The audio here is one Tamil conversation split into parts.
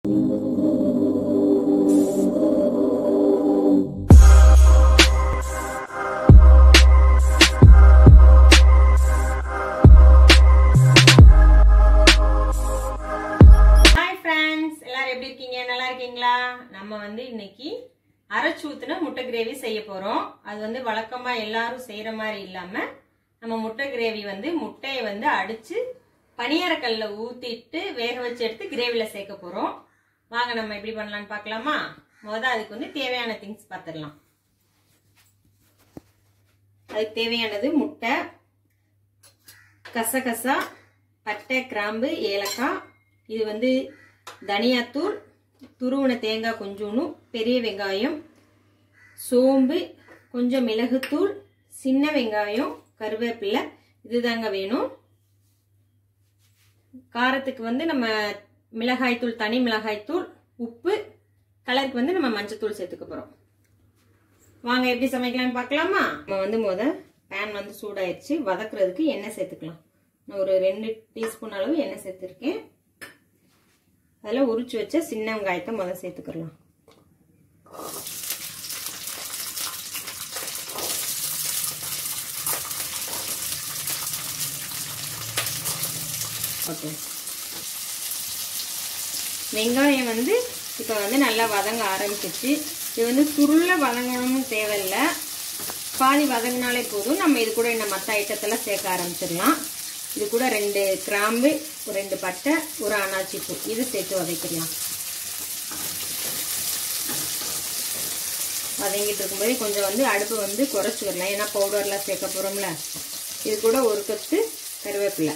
ஹாய் ஃப்ரெண்ட்ஸ் எல்லாரும் எப்படி இருக்கீங்க நல்லா இருக்கீங்களா நம்ம வந்து இன்னைக்கு அரைச்சு ஊத்துன முட்டை கிரேவி செய்ய போறோம் அது வந்து வழக்கமா எல்லாரும் செய்யற மாதிரி இல்லாம நம்ம முட்டை கிரேவி வந்து முட்டையை வந்து அடிச்சு பனியாரக்கல்ல ஊத்திட்டு வேக வச்சு எடுத்து கிரேவில சேர்க்க போறோம் வாங்க நம்ம எப்படி பண்ணலாம்னு பார்க்கலாமா முத அதுக்கு வந்து தேவையான திங்ஸ் பார்த்துடலாம் அதுக்கு தேவையானது முட்டை கசகசா பட்டை கிராம்பு ஏலக்காய் இது வந்து தனியாத்தூள் துருவன தேங்காய் கொஞ்சோண்டு பெரிய வெங்காயம் சோம்பு கொஞ்சம் மிளகுத்தூள் சின்ன வெங்காயம் கருவேப்பிலை இதுதாங்க வேணும் காரத்துக்கு வந்து நம்ம மிளகாய்த்தூள் தனி மிளகாய்த்தூள் உப்பு கலருக்கு வந்து நம்ம மஞ்சத்தூள் சேர்த்துக்க போகிறோம் வாங்க எப்படி சமைக்கலாம்னு பார்க்கலாமா நம்ம வந்து முத பேன் வந்து சூடாயிருச்சு வதக்குறதுக்கு எண்ணெய் சேர்த்துக்கலாம் நான் ஒரு ரெண்டு டீஸ்பூன் அளவு எண்ணெய் சேர்த்துருக்கேன் அதில் உரிச்சு வச்ச சின்ன வெங்காயத்தை முதல் சேர்த்துக்கலாம் ஓகே வெங்காயம் வந்து இப்போ வந்து நல்லா வதங்க ஆரம்பிச்சிச்சு இது வந்து சுருள வதங்கணும்னு தேவையில்லை பாதி வதங்கினாலே போதும் நம்ம இது கூட இந்த மற்ற ஐட்டத்தெல்லாம் சேர்க்க ஆரம்பிச்சிடலாம் இது கூட ரெண்டு கிராம்பு ஒரு ரெண்டு பட்டை ஒரு அனாச்சி பூ இது சேர்த்து வதக்கிடலாம் வதங்கிட்டு இருக்கும்போதே கொஞ்சம் வந்து அடுப்பு வந்து குறைச்சிக்கிடலாம் ஏன்னா பவுடர்லாம் சேர்க்க போகிறோம்ல இது கூட ஒரு கத்து கருவேப்பிலை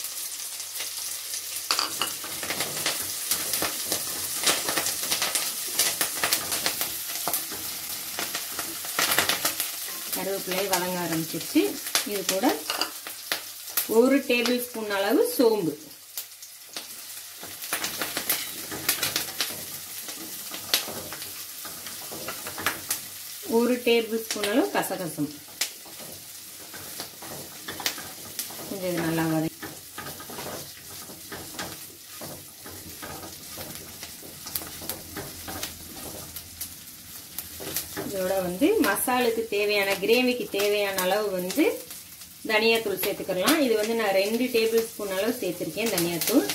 கருவேப்பிலை வதங்க ஆரம்பிச்சிருச்சு இது கூட ஒரு டேபிள் ஸ்பூன் அளவு சோம்பு ஒரு டேபிள் ஸ்பூன் அளவு கசகசம் கொஞ்சம் இது நல்லா வதக்கி இதோட வந்து மசாலுக்கு தேவையான கிரேவிக்கு தேவையான அளவு வந்து தனியாத்தூள் சேர்த்துக்கலாம் இது வந்து நான் ரெண்டு டேபிள் ஸ்பூன் அளவு சேர்த்துருக்கேன் தனியாத்தூள்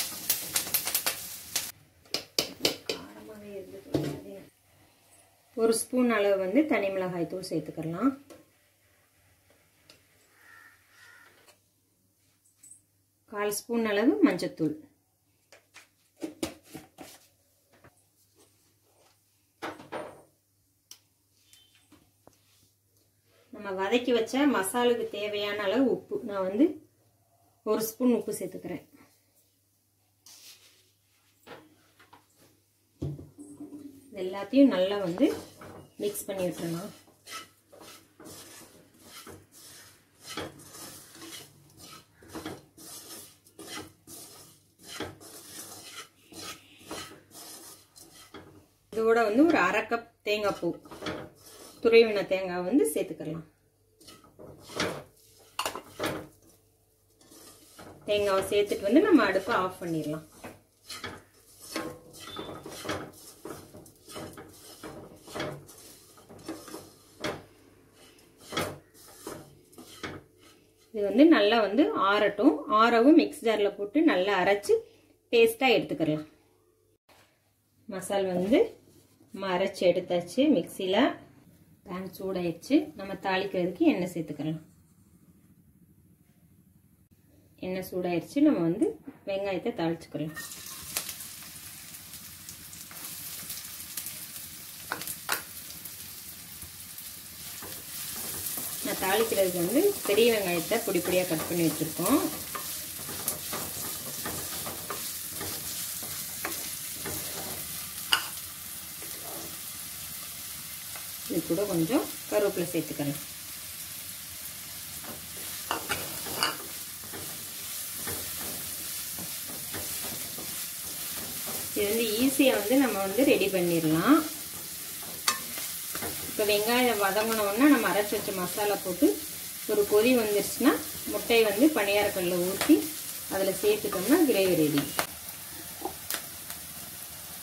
ஒரு ஸ்பூன் அளவு வந்து தனி மிளகாய் தூள் சேர்த்துக்கலாம் கால் ஸ்பூன் அளவு மஞ்சத்தூள் நம்ம வதக்கி வச்ச மசாலுக்கு தேவையான அளவு உப்பு நான் வந்து ஒரு ஸ்பூன் உப்பு சேர்த்துக்கிறேன் எல்லாத்தையும் நல்லா வந்து மிக்ஸ் பண்ணி விட்டுறணும் இதோட வந்து ஒரு அரை கப் தேங்காய் பூ துறைவின தேங்காய் வந்து சேர்த்துக்கலாம் தேங்காவை சேர்த்துட்டு வந்து நம்ம அடுப்பை ஆஃப் பண்ணிடலாம் இது வந்து நல்லா வந்து ஆறட்டும் ஆறவும் மிக்ஸ் ஜாரில் போட்டு நல்லா அரைச்சி பேஸ்ட்டாக எடுத்துக்கலாம் மசால் வந்து நம்ம அரைச்சி எடுத்தாச்சு மிக்சியில் பேன் சூடாயிடுச்சு நம்ம தாளிக்கிறதுக்கு எண்ணெய் சேர்த்துக்கலாம் எண்ணெய் சூடாயிடுச்சு நம்ம வந்து வெங்காயத்தை தாளிச்சுக்கலாம் நான் தாளிக்கிறதுக்கு வந்து பெரிய வெங்காயத்தை பொடி பொடியாக கட் பண்ணி வச்சுருக்கோம் இது கூட கொஞ்சம் கருவேப்பிலை சேர்த்துக்கலாம் இது வந்து ஈஸியாக வந்து நம்ம வந்து ரெடி பண்ணிடலாம் இப்போ வெங்காயம் வதங்கினோன்னா நம்ம அரைச்சி வச்ச மசாலா போட்டு ஒரு கொதி வந்துருச்சுன்னா முட்டையை வந்து பணியாரக்கல்ல ஊற்றி அதில் சேர்த்துட்டோம்னா கிரேவி ரெடி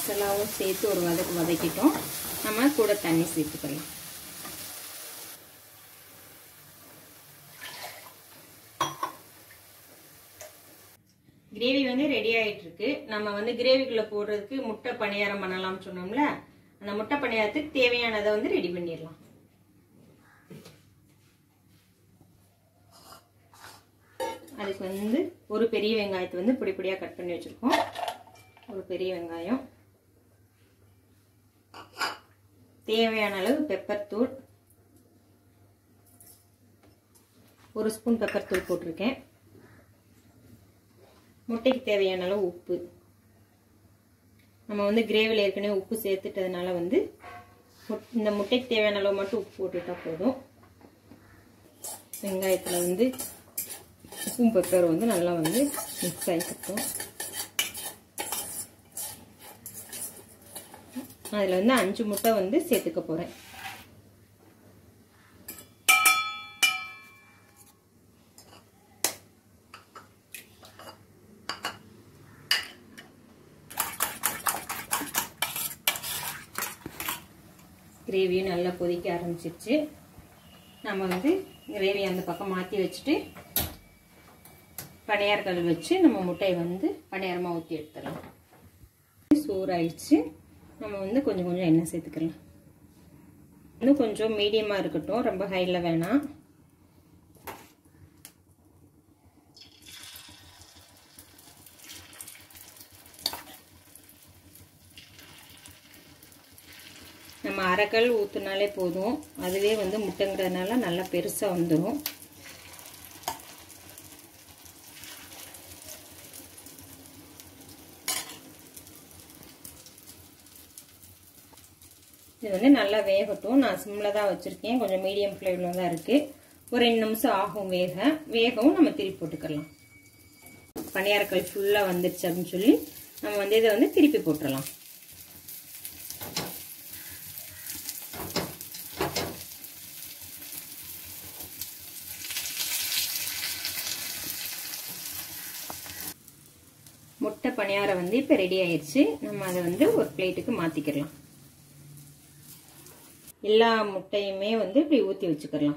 மசாலாவும் சேர்த்து ஒரு வதக்கு வதக்கிட்டோம் நம்ம கூட தண்ணி சேர்த்துக்கலாம் கிரேவி வந்து ரெடி ஆயிட்டு இருக்கு நம்ம வந்து கிரேவிக்குள்ள போடுறதுக்கு முட்டை பணியாரம் பண்ணலாம்னு சொன்னோம்ல அந்த முட்டை பணியாரத்துக்கு தேவையானதை வந்து ரெடி பண்ணிடலாம் அதுக்கு வந்து ஒரு பெரிய வெங்காயத்தை வந்து பொடி பொடியாக கட் பண்ணி வச்சுருக்கோம் ஒரு பெரிய வெங்காயம் தேவையான அளவு பெப்பர் தூள் ஒரு ஸ்பூன் பெப்பர் தூள் போட்டிருக்கேன் முட்டைக்கு தேவையான அளவு உப்பு நம்ம வந்து கிரேவியில் ஏற்கனவே உப்பு சேர்த்துட்டதுனால வந்து இந்த முட்டைக்கு தேவையான அளவு மட்டும் உப்பு போட்டுட்டா போதும் வெங்காயத்தில் வந்து உப்பும் பெப்பர் வந்து நல்லா வந்து மிக்ஸ் ஆகிக்கிட்டோம் அதில் வந்து அஞ்சு முட்டை வந்து சேர்த்துக்க போகிறேன் கிரேவியும் நல்லா கொதிக்க ஆரம்பிச்சிருச்சு நம்ம வந்து கிரேவி அந்த பக்கம் மாற்றி வச்சுட்டு பணியாரக்கல் வச்சு நம்ம முட்டையை வந்து பணியாரமாக ஊற்றி எடுத்துடலாம் சூறாயிடுச்சு நம்ம வந்து கொஞ்சம் கொஞ்சம் எண்ணெய் சேர்த்துக்கலாம் இன்னும் கொஞ்சம் மீடியமாக இருக்கட்டும் ரொம்ப ஹையில் வேணாம் நம்ம அரைக்கல் ஊற்றுனாலே போதும் அதுவே வந்து முட்டைங்கிறதுனால நல்லா பெருசாக வந்துடும் இது வந்து நல்லா வேகட்டும் நான் சிம்மில் தான் வச்சுருக்கேன் கொஞ்சம் மீடியம் ஃப்ளேமில் தான் இருக்குது ஒரு ரெண்டு நிமிஷம் ஆகும் வேக வேகவும் நம்ம திருப்பி போட்டுக்கலாம் பணியாரக்கல் ஃபுல்லாக வந்துடுச்சு அப்படின்னு சொல்லி நம்ம வந்து இதை வந்து திருப்பி போட்டுடலாம் முட்டை பணியாரம் வந்து இப்போ ரெடி ஆயிடுச்சு நம்ம அதை வந்து ஒரு பிளேட்டுக்கு மாற்றிக்கிடலாம் எல்லா முட்டையுமே வந்து இப்படி ஊற்றி வச்சுக்கலாம்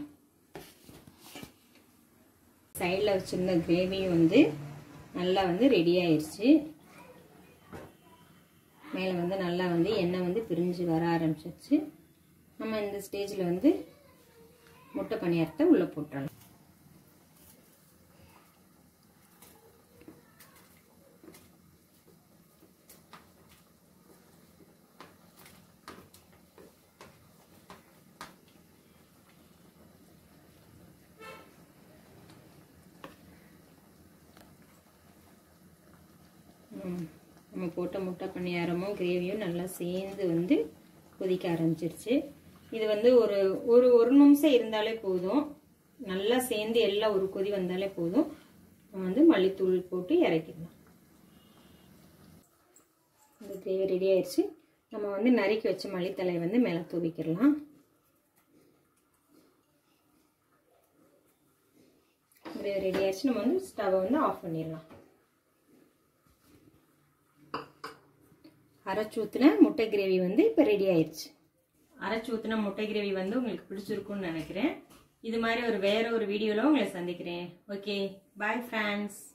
சைடில் வச்சுருந்த கிரேவியும் வந்து நல்லா வந்து ரெடி ஆயிடுச்சு மேலே வந்து நல்லா வந்து எண்ணெய் வந்து பிரிஞ்சு வர ஆரம்பிச்சிருச்சு நம்ம இந்த ஸ்டேஜில் வந்து முட்டை பணியாரத்தை உள்ளே போட்டுடலாம் நம்ம போட்ட முட்டை பணியாரமும் கிரேவியும் நல்லா சேர்ந்து வந்து கொதிக்க ஆரம்பிச்சிருச்சு இது வந்து ஒரு ஒரு ஒரு நிமிஷம் இருந்தாலே போதும் நல்லா சேர்ந்து எல்லாம் ஒரு கொதி வந்தாலே போதும் வந்து மல்லித்தூள் போட்டு இறக்கிடலாம் இந்த கிரேவி ரெடி ஆயிடுச்சு நம்ம வந்து நறுக்கி வச்ச மல்லித்தலை வந்து மேலே தூவிக்கிடலாம் கிரேவி ரெடி ஆயிடுச்சு நம்ம வந்து ஸ்டவ்வை வந்து ஆஃப் பண்ணிடலாம் அரைச்சி ஊற்றின முட்டை கிரேவி வந்து இப்போ ரெடி ஆயிடுச்சு அரைச்சி ஊற்றின முட்டை கிரேவி வந்து உங்களுக்கு பிடிச்சிருக்கும்னு நினைக்கிறேன் இது மாதிரி ஒரு வேற ஒரு வீடியோவில் உங்களை சந்திக்கிறேன் ஓகே பாய் ஃப்ரெண்ட்ஸ்